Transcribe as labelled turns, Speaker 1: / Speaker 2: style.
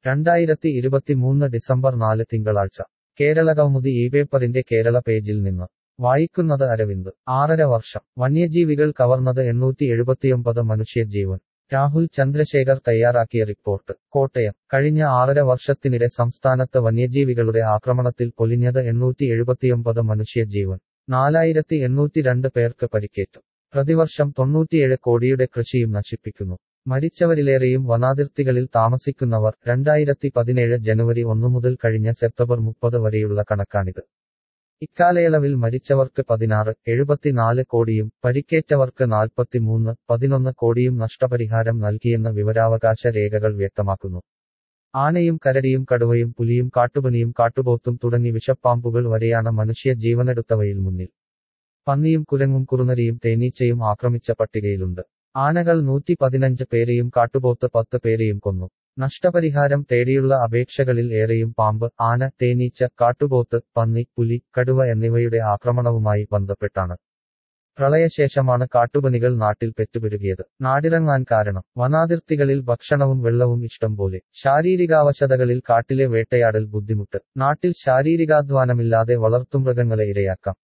Speaker 1: രണ്ടായിരത്തി ഇരുപത്തിമൂന്ന് ഡിസംബർ നാല് തിങ്കളാഴ്ച കേരള കൗമുദി ഈ പേപ്പറിന്റെ കേരള പേജിൽ നിന്ന് വായിക്കുന്നത് അരവിന്ദ് ആറര വർഷം വന്യജീവികൾ കവർന്നത് എണ്ണൂറ്റി എഴുപത്തിയൊമ്പത് മനുഷ്യജീവൻ രാഹുൽ ചന്ദ്രശേഖർ തയ്യാറാക്കിയ റിപ്പോർട്ട് കോട്ടയം കഴിഞ്ഞ ആറര വർഷത്തിനിടെ സംസ്ഥാനത്ത് വന്യജീവികളുടെ ആക്രമണത്തിൽ പൊലിഞ്ഞത് എണ്ണൂറ്റി എഴുപത്തിയൊമ്പത് മനുഷ്യജീവൻ നാലായിരത്തി എണ്ണൂറ്റി രണ്ട് പേർക്ക് പരിക്കേറ്റു പ്രതിവർഷം തൊണ്ണൂറ്റിയേഴ് കോടിയുടെ കൃഷിയും നശിപ്പിക്കുന്നു മരിച്ചവരിലേറെയും വനാതിർത്തികളിൽ താമസിക്കുന്നവർ രണ്ടായിരത്തി പതിനേഴ് ജനുവരി ഒന്നു മുതൽ കഴിഞ്ഞ സെപ്റ്റംബർ മുപ്പത് വരെയുള്ള കണക്കാണിത് ഇക്കാലയളവിൽ മരിച്ചവർക്ക് പതിനാറ് എഴുപത്തിനാല് കോടിയും പരിക്കേറ്റവർക്ക് നാൽപ്പത്തിമൂന്ന് പതിനൊന്ന് കോടിയും നഷ്ടപരിഹാരം നൽകിയെന്ന് വിവരാവകാശ രേഖകൾ വ്യക്തമാക്കുന്നു ആനയും കരടിയും കടുവയും പുലിയും കാട്ടുപനിയും കാട്ടുപോത്തും തുടങ്ങി വിഷപ്പാമ്പുകൾ വരെയാണ് മനുഷ്യ ജീവനെടുത്തവയിൽ മുന്നിൽ പന്നിയും കുരങ്ങും കുറുനരിയും തേനീച്ചയും ആക്രമിച്ച പട്ടികയിലുണ്ട് ആനകൾ നൂറ്റി പതിനഞ്ച് പേരെയും കാട്ടുപോത്ത് പത്ത് പേരെയും കൊന്നു നഷ്ടപരിഹാരം തേടിയുള്ള അപേക്ഷകളിൽ ഏറെയും പാമ്പ് ആന തേനീച്ച കാട്ടുപോത്ത് പന്നി പുലി കടുവ എന്നിവയുടെ ആക്രമണവുമായി ബന്ധപ്പെട്ടാണ് പ്രളയശേഷമാണ് കാട്ടുപനികൾ നാട്ടിൽ പെറ്റുപെരുകിയത് നാടിറങ്ങാൻ കാരണം വനാതിർത്തികളിൽ ഭക്ഷണവും വെള്ളവും ഇഷ്ടം പോലെ ശാരീരികാവശതകളിൽ കാട്ടിലെ വേട്ടയാടൽ ബുദ്ധിമുട്ട് നാട്ടിൽ ശാരീരികാധ്വാനമില്ലാതെ വളർത്തുമൃഗങ്ങളെ ഇരയാക്കാം